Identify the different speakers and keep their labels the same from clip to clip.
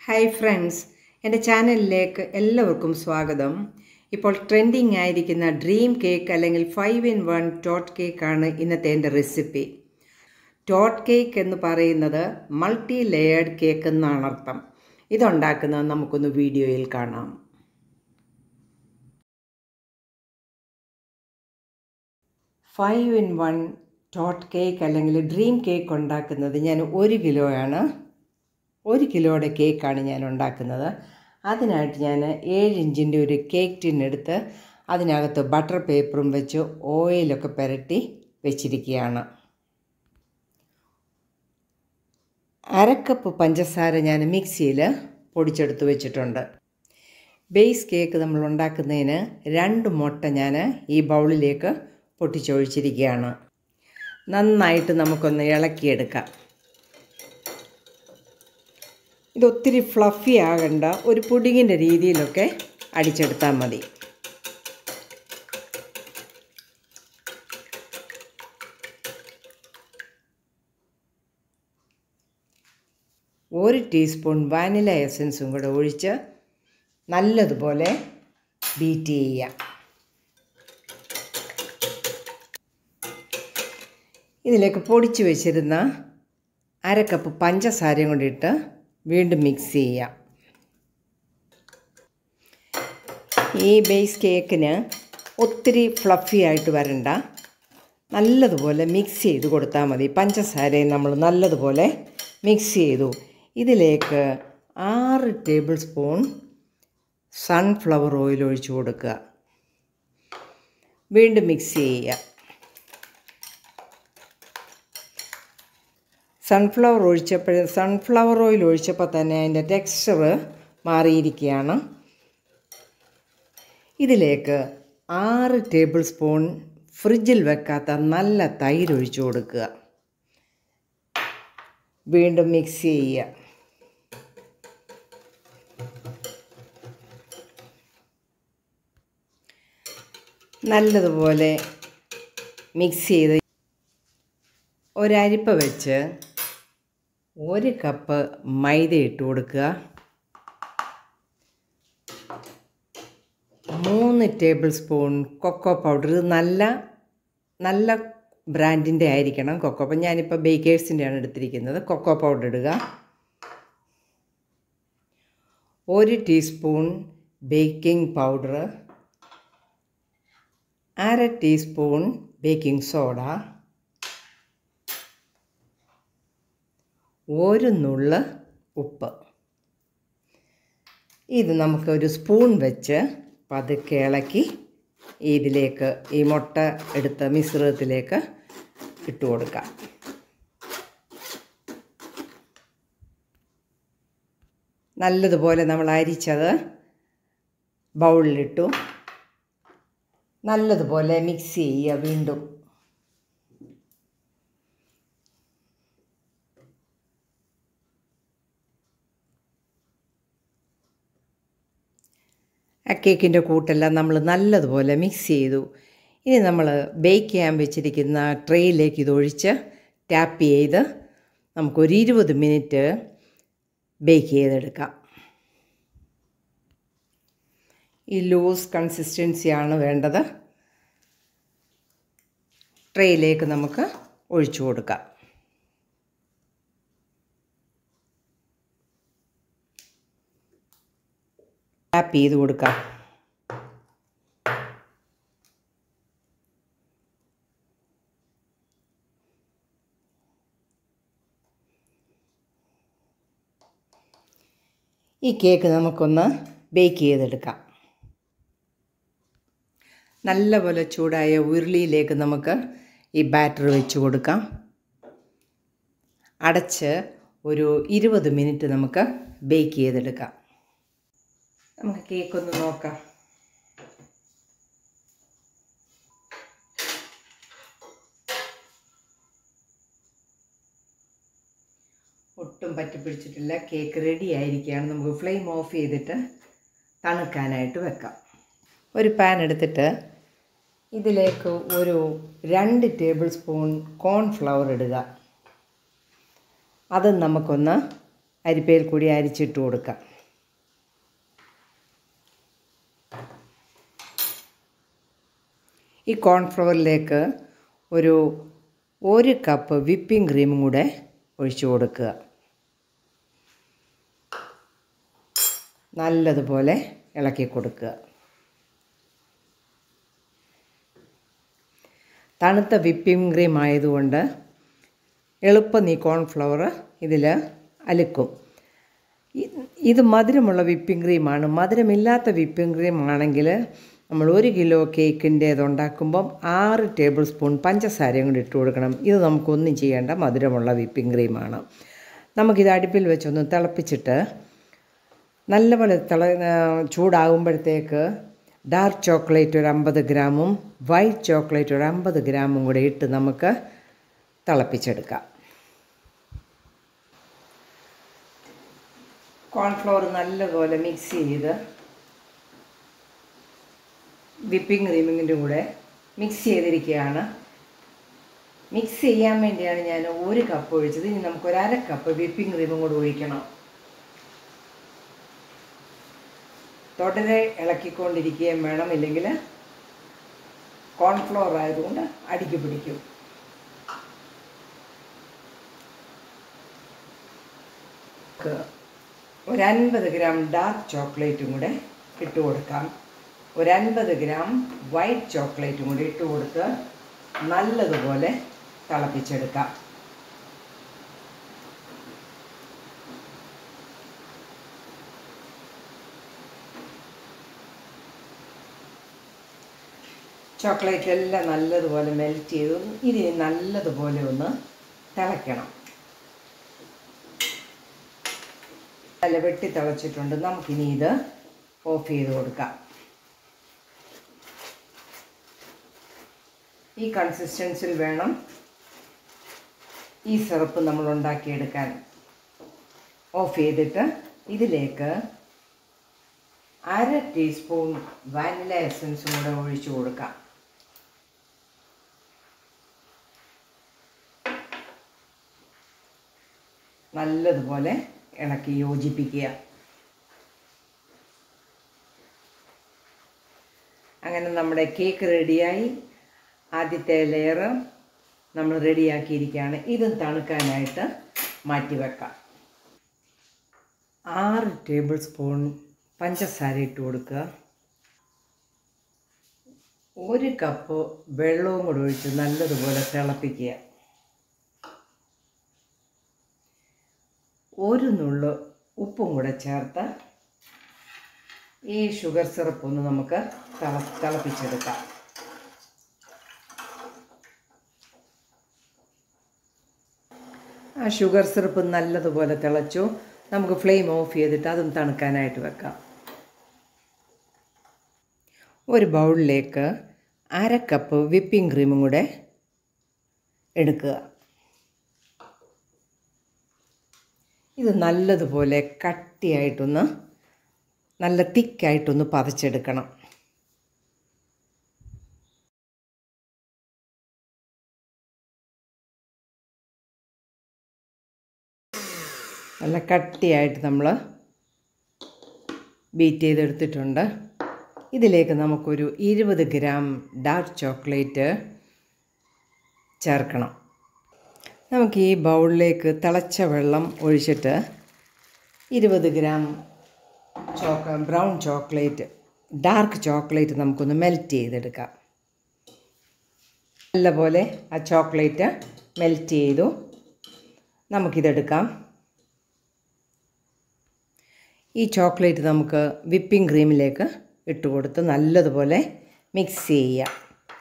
Speaker 1: hi friends എൻ്റെ ചാനലിലേക്ക് എല്ലാവർക്കും സ്വാഗതം ഇപ്പോൾ ട്രെൻഡിങ് ആയിരിക്കുന്ന ഡ്രീം കേക്ക് അല്ലെങ്കിൽ ഫൈവ് ഇൻ വൺ ടോട്ട് കേക്കാണ് ഇന്നത്തെ എൻ്റെ റെസിപ്പി ടോട്ട് കേക്ക് എന്ന് പറയുന്നത് മൾട്ടി ലെയേർഡ് കേക്ക് എന്നാണ് അർത്ഥം ഇതുണ്ടാക്കുന്നത് നമുക്കൊന്ന് വീഡിയോയിൽ കാണാം five in one tote cake അല്ലെങ്കിൽ ഡ്രീം കേക്ക് ഉണ്ടാക്കുന്നത് ഞാൻ ഒരു കിലോയാണ് ഒരു കിലോയുടെ കേക്കാണ് ഞാൻ ഉണ്ടാക്കുന്നത് അതിനായിട്ട് ഞാൻ ഏഴ് ഇഞ്ചിൻ്റെ ഒരു കേക്ക് ടിന്നെടുത്ത് അതിനകത്ത് ബട്ടർ പേപ്പറും വെച്ച് ഓയിലൊക്കെ പുരട്ടി വെച്ചിരിക്കുകയാണ് അരക്കപ്പ് പഞ്ചസാര ഞാൻ മിക്സിയിൽ പൊടിച്ചെടുത്ത് വെച്ചിട്ടുണ്ട് ബേസ് കേക്ക് നമ്മൾ ഉണ്ടാക്കുന്നതിന് രണ്ട് മുട്ട ഞാൻ ഈ ബൗളിലേക്ക് പൊട്ടിച്ചൊഴിച്ചിരിക്കുകയാണ് നന്നായിട്ട് നമുക്കൊന്ന് ഇളക്കിയെടുക്കാം ഇതൊത്തിരി ഫ്ലഫി ആകണ്ട ഒരു പുഡിങ്ങിൻ്റെ രീതിയിലൊക്കെ അടിച്ചെടുത്താൽ മതി ഒരു ടീസ്പൂൺ വാനില എസൻസും കൂടെ ഒഴിച്ച് നല്ലതുപോലെ ബീറ്റ് ചെയ്യാം ഇതിലേക്ക് പൊടിച്ച് വെച്ചിരുന്ന അര കപ്പ് പഞ്ചസാരയും കൊണ്ടിട്ട് വീണ്ടും മിക്സ് ചെയ്യാം ഈ ബേസ് കേക്കിന് ഒത്തിരി ഫ്ലഫി ആയിട്ട് വരണ്ട നല്ലതുപോലെ മിക്സ് ചെയ്ത് കൊടുത്താൽ മതി പഞ്ചസാരയും നമ്മൾ നല്ലതുപോലെ മിക്സ് ചെയ്തു ഇതിലേക്ക് ആറ് ടേബിൾ സ്പൂൺ സൺഫ്ലവർ ഓയിൽ ഒഴിച്ച് കൊടുക്കുക വീണ്ടും മിക്സ് ചെയ്യുക സൺഫ്ലവർ ഒഴിച്ചപ്പോൾ സൺഫ്ലവർ ഓയിൽ ഒഴിച്ചപ്പോൾ തന്നെ അതിൻ്റെ ടെക്സ്ചർ മാറിയിരിക്കുകയാണ് ഇതിലേക്ക് ആറ് ടേബിൾ സ്പൂൺ ഫ്രിഡ്ജിൽ വെക്കാത്ത നല്ല തൈര് ഒഴിച്ചു കൊടുക്കുക വീണ്ടും മിക്സ് ചെയ്യുക നല്ലതുപോലെ മിക്സ് ചെയ്ത് ഒരരിപ്പ വെച്ച് ഒരു കപ്പ് മൈദ ഇട്ട് കൊടുക്കുക മൂന്ന് ടേബിൾ സ്പൂൺ കൊക്കോ പൗഡർ ഇത് നല്ല നല്ല ബ്രാൻഡിൻ്റെ ആയിരിക്കണം കൊക്കോ അപ്പം ഞാനിപ്പോൾ ബേക്കേഴ്സിൻ്റെയാണ് എടുത്തിരിക്കുന്നത് കൊക്കോ പൗഡർ ഇടുക ഒരു ടീസ്പൂൺ ബേക്കിംഗ് പൗഡർ അര ടീസ്പൂൺ ബേക്കിംഗ് സോഡ ഒരു നുള്ള ഉപ്പ് ഇത് നമുക്ക് ഒരു സ്പൂൺ വെച്ച് പതുക്കെ ഇളക്കി ഇതിലേക്ക് ഈ മുട്ട എടുത്ത മിശ്രിതത്തിലേക്ക് ഇട്ട് കൊടുക്കാം നല്ലതുപോലെ നമ്മൾ അരിച്ചത് ബൗളിലിട്ടു നല്ലതുപോലെ മിക്സ് ചെയ്യുക വീണ്ടും ആ കേക്കിൻ്റെ കൂട്ടെല്ലാം നമ്മൾ നല്ലതുപോലെ മിക്സ് ചെയ്തു ഇനി നമ്മൾ ബേക്ക് ചെയ്യാൻ വെച്ചിരിക്കുന്ന ട്രേയിലേക്ക് ഇതൊഴിച്ച് ടാപ്പ് ചെയ്ത് നമുക്കൊരു ഇരുപത് മിനിറ്റ് ബേക്ക് ചെയ്തെടുക്കാം ഈ ലൂസ് കൺസിസ്റ്റൻസിയാണ് വേണ്ടത് ട്രേയിലേക്ക് നമുക്ക് ഒഴിച്ചു കൊടുക്കാം ടാപ്പ് ചെയ്ത് കൊടുക്കാം ഈ കേക്ക് നമുക്കൊന്ന് ബേക്ക് ചെയ്തെടുക്കാം നല്ലപോലെ ചൂടായ ഉരുളിയിലേക്ക് നമുക്ക് ഈ ബാറ്റർ വെച്ച് കൊടുക്കാം അടച്ച് ഒരു ഇരുപത് മിനിറ്റ് നമുക്ക് ബേക്ക് ചെയ്തെടുക്കാം നമുക്ക് കേക്ക് ഒന്ന് നോക്കാം ഒട്ടും പറ്റിപ്പിടിച്ചിട്ടില്ല കേക്ക് റെഡി ആയിരിക്കുകയാണ് നമുക്ക് ഫ്ലെയിം ഓഫ് ചെയ്തിട്ട് തണുക്കാനായിട്ട് വെക്കാം ഒരു പാൻ എടുത്തിട്ട് ഇതിലേക്ക് ഒരു രണ്ട് ടേബിൾ സ്പൂൺ കോൺഫ്ലവർ ഇടുക അത് നമുക്കൊന്ന് അരിപ്പയിൽ കൂടി അരിച്ചിട്ട് കൊടുക്കാം ഈ കോൺഫ്ലവറിലേക്ക് ഒരു ഒരു കപ്പ് വിപ്പിംഗ് ക്രീമും കൂടെ ഒഴിച്ചു കൊടുക്കുക നല്ലതുപോലെ ഇളക്കി കൊടുക്കുക തണുത്ത വിപ്പിംഗ് ക്രീം ആയതുകൊണ്ട് എളുപ്പം ഈ കോൺഫ്ലവർ ഇതിൽ അലുക്കും ഇത് മധുരമുള്ള വിപ്പിംഗ് ക്രീമാണ് മധുരമില്ലാത്ത വിപ്പിംഗ് ക്രീം ആണെങ്കിൽ നമ്മൾ ഒരു കിലോ കേക്കിൻ്റേത് ഉണ്ടാക്കുമ്പം ആറ് ടേബിൾ സ്പൂൺ പഞ്ചസാരയും കൂടി ഇട്ട് കൊടുക്കണം ഇത് നമുക്കൊന്നും ചെയ്യേണ്ട മധുരമുള്ള വിപ്പിംഗ് ക്രീമാണ് നമുക്കിത് അടുപ്പിൽ വെച്ചൊന്ന് തിളപ്പിച്ചിട്ട് നല്ലപോലെ തിള ചൂടാകുമ്പോഴത്തേക്ക് ഡാർക്ക് ചോക്ലേറ്റ് ഒരു അമ്പത് ഗ്രാമും വൈറ്റ് ചോക്ലേറ്റ് ഒരു അമ്പത് ഗ്രാമും കൂടെ ഇട്ട് നമുക്ക് തിളപ്പിച്ചെടുക്കാം കോൺഫ്ലോർ നല്ലപോലെ മിക്സ് ചെയ്ത് വിപ്പിംഗ് ക്രീമിങ്ങിൻ്റെ കൂടെ മിക്സ് ചെയ്തിരിക്കുകയാണ് മിക്സ് ചെയ്യാൻ വേണ്ടിയാണ് ഞാൻ ഒരു കപ്പ് ഒഴിച്ചത് ഇനി നമുക്ക് ഒരു അര കപ്പ് വിപ്പിംഗ് ക്രീമും കൂടെ ഒഴിക്കണം തുടരെ ഇളക്കിക്കൊണ്ടിരിക്കുകയും വേണം ഇല്ലെങ്കിൽ കോൺഫ്ലോർ ആയതുകൊണ്ട് അടിക്ക് പിടിക്കും ഒരു അൻപത് ഗ്രാം ഡാർക്ക് ചോക്ലേറ്റും കൂടെ ഇട്ട് കൊടുക്കാം ഒരു അൻപത് ഗ്രാം വൈറ്റ് ചോക്ലേറ്റും കൂടി ഇട്ട് കൊടുത്ത് നല്ലതുപോലെ തിളപ്പിച്ചെടുക്കാം ചോക്ലേറ്റ് എല്ലാം നല്ലതുപോലെ മെൽറ്റ് ചെയ്തു ഇതിന് നല്ലതുപോലെ ഒന്ന് തിളയ്ക്കണം നല്ല വെട്ടി തിളച്ചിട്ടുണ്ട് നമുക്കിനി ഇത് ഓഫ് ചെയ്ത് കൊടുക്കാം ഈ കൺസിസ്റ്റൻസിൽ വേണം ഈ സിറപ്പ് നമ്മൾ ഉണ്ടാക്കിയെടുക്കാൻ ഓഫ് ചെയ്തിട്ട് ഇതിലേക്ക് അര ടീസ്പൂൺ വാനില എസൻസും കൂടെ ഒഴിച്ചു കൊടുക്കാം നല്ലതുപോലെ ഇളക്കി യോജിപ്പിക്കുക അങ്ങനെ നമ്മുടെ കേക്ക് റെഡിയായി ആദ്യത്തെ ലെയർ നമ്മൾ റെഡിയാക്കിയിരിക്കുകയാണ് ഇതും തണുക്കാനായിട്ട് മാറ്റി വെക്കാം ആറ് ടേബിൾ സ്പൂൺ പഞ്ചസാര ഇട്ട് കൊടുക്കുക ഒരു കപ്പ് വെള്ളവും കൂടെ ഒഴിച്ച് നല്ലതുപോലെ തിളപ്പിക്കുക ഒരു നുള്ളു ഉപ്പും കൂടെ ചേർത്ത് ഈ ഷുഗർ സിറപ്പ് ഒന്ന് നമുക്ക് തിള തിളപ്പിച്ചെടുക്കാം ആ ഷുഗർ സിറപ്പ് നല്ലതുപോലെ തിളച്ചു നമുക്ക് ഫ്ലെയിം ഓഫ് ചെയ്തിട്ട് അതും തണുക്കാനായിട്ട് വെക്കാം ഒരു ബൗളിലേക്ക് അര കപ്പ് വിപ്പിംഗ് ക്രീമും കൂടെ എടുക്കുക ഇത് നല്ലതുപോലെ കട്ടിയായിട്ടൊന്ന് നല്ല തിക്കായിട്ടൊന്ന് പതച്ചെടുക്കണം നല്ല കട്ടിയായിട്ട് നമ്മൾ ബീറ്റ് ചെയ്തെടുത്തിട്ടുണ്ട് ഇതിലേക്ക് നമുക്കൊരു ഇരുപത് ഗ്രാം ഡാർക്ക് ചോക്ലേറ്റ് ചേർക്കണം നമുക്ക് ഈ ബൗളിലേക്ക് തിളച്ച വെള്ളം ഒഴിച്ചിട്ട് ഇരുപത് ഗ്രാം ചോക്ക ബ്രൗൺ ചോക്ലേറ്റ് ഡാർക്ക് ചോക്ലേറ്റ് നമുക്കൊന്ന് മെൽറ്റ് ചെയ്തെടുക്കാം നല്ലപോലെ ആ ചോക്ലേറ്റ് മെൽറ്റ് ചെയ്തു നമുക്കിതെടുക്കാം ഈ ചോക്ലേറ്റ് നമുക്ക് വിപ്പിംഗ് ക്രീമിലേക്ക് ഇട്ട് കൊടുത്ത് നല്ലതുപോലെ മിക്സ് ചെയ്യാം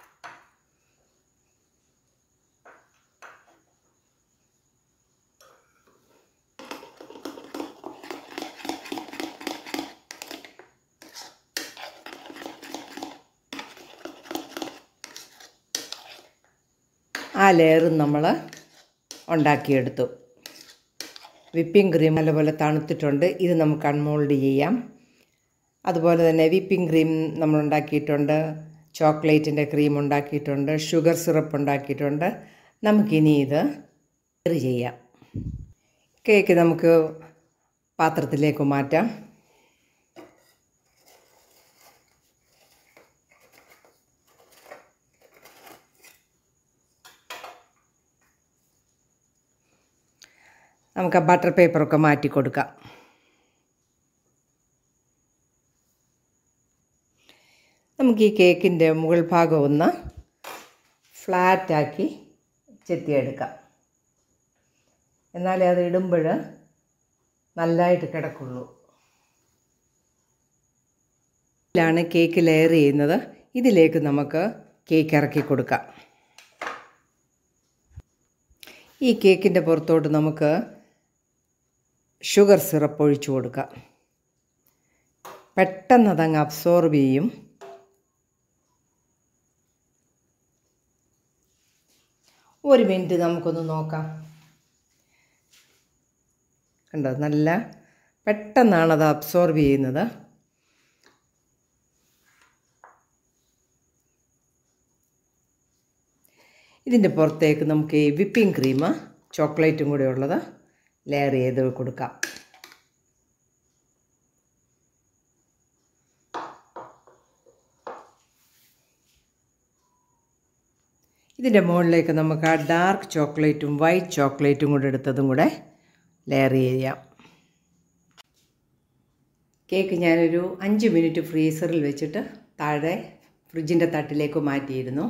Speaker 1: ആ ലെയറും നമ്മൾ ഉണ്ടാക്കിയെടുത്തു വിപ്പിംഗ് ക്രീം നല്ലപോലെ തണുത്തിട്ടുണ്ട് ഇത് നമുക്ക് അൺമോൾഡ് ചെയ്യാം അതുപോലെ തന്നെ വിപ്പിംഗ് ക്രീം നമ്മൾ ഉണ്ടാക്കിയിട്ടുണ്ട് ചോക്ലേറ്റിൻ്റെ ക്രീം ഉണ്ടാക്കിയിട്ടുണ്ട് ഷുഗർ സിറപ്പ് ഉണ്ടാക്കിയിട്ടുണ്ട് നമുക്കിനി ഇത് ചെയ്യാം കേക്ക് നമുക്ക് പാത്രത്തിലേക്ക് മാറ്റാം നമുക്ക് ആ ബട്ടർ പേപ്പറൊക്കെ മാറ്റി കൊടുക്കാം നമുക്ക് ഈ കേക്കിൻ്റെ മുകൾ ഭാഗം ഒന്ന് ഫ്ലാറ്റാക്കി ചെത്തിയെടുക്കാം എന്നാലേ അത് ഇടുമ്പോൾ നല്ലതായിട്ട് കിടക്കുള്ളൂ ഇതിലാണ് കേക്ക് ലെയർ ചെയ്യുന്നത് ഇതിലേക്ക് നമുക്ക് കേക്ക് ഇറക്കി കൊടുക്കാം ഈ കേക്കിൻ്റെ പുറത്തോട്ട് നമുക്ക് ഷുഗർ സിറപ്പ് ഒഴിച്ചു കൊടുക്കാം പെട്ടെന്ന് അതങ്ങ് അബ്സോർബ് ചെയ്യും ഒരു മിനിറ്റ് നമുക്കൊന്ന് നോക്കാം കണ്ടോ നല്ല പെട്ടെന്നാണ് അത് അബ്സോർബ് ചെയ്യുന്നത് ഇതിൻ്റെ പുറത്തേക്ക് നമുക്ക് ഈ വിപ്പിംഗ് ക്രീം ചോക്ലേറ്റും കൂടെ ഉള്ളത് ലെയർ ചെയ്ത് കൊടുക്കാം ഇതിൻ്റെ മുകളിലേക്ക് നമുക്ക് ആ ഡാർക്ക് ചോക്ലേറ്റും വൈറ്റ് ചോക്ലേറ്റും കൂടെ എടുത്തതും കൂടെ ലെയർ ചെയ്യാം കേക്ക് ഞാനൊരു അഞ്ച് മിനിറ്റ് ഫ്രീസറിൽ വെച്ചിട്ട് താഴെ ഫ്രിഡ്ജിൻ്റെ തട്ടിലേക്ക് മാറ്റിയിരുന്നു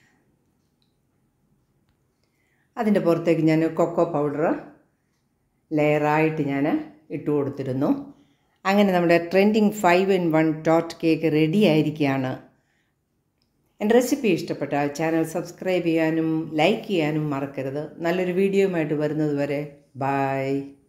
Speaker 1: അതിൻ്റെ പുറത്തേക്ക് ഞാൻ കൊക്കോ പൗഡർ ലെയറായിട്ട് ഞാൻ ഇട്ട് കൊടുത്തിരുന്നു അങ്ങനെ നമ്മുടെ trending five in one tote cake ready ആയിരിക്കുകയാണ് എൻ്റെ റെസിപ്പി ഇഷ്ടപ്പെട്ടാൽ ചാനൽ സബ്സ്ക്രൈബ് ചെയ്യാനും ലൈക്ക് ചെയ്യാനും മറക്കരുത് നല്ലൊരു വീഡിയോയുമായിട്ട് വരുന്നത് വരെ ബായ്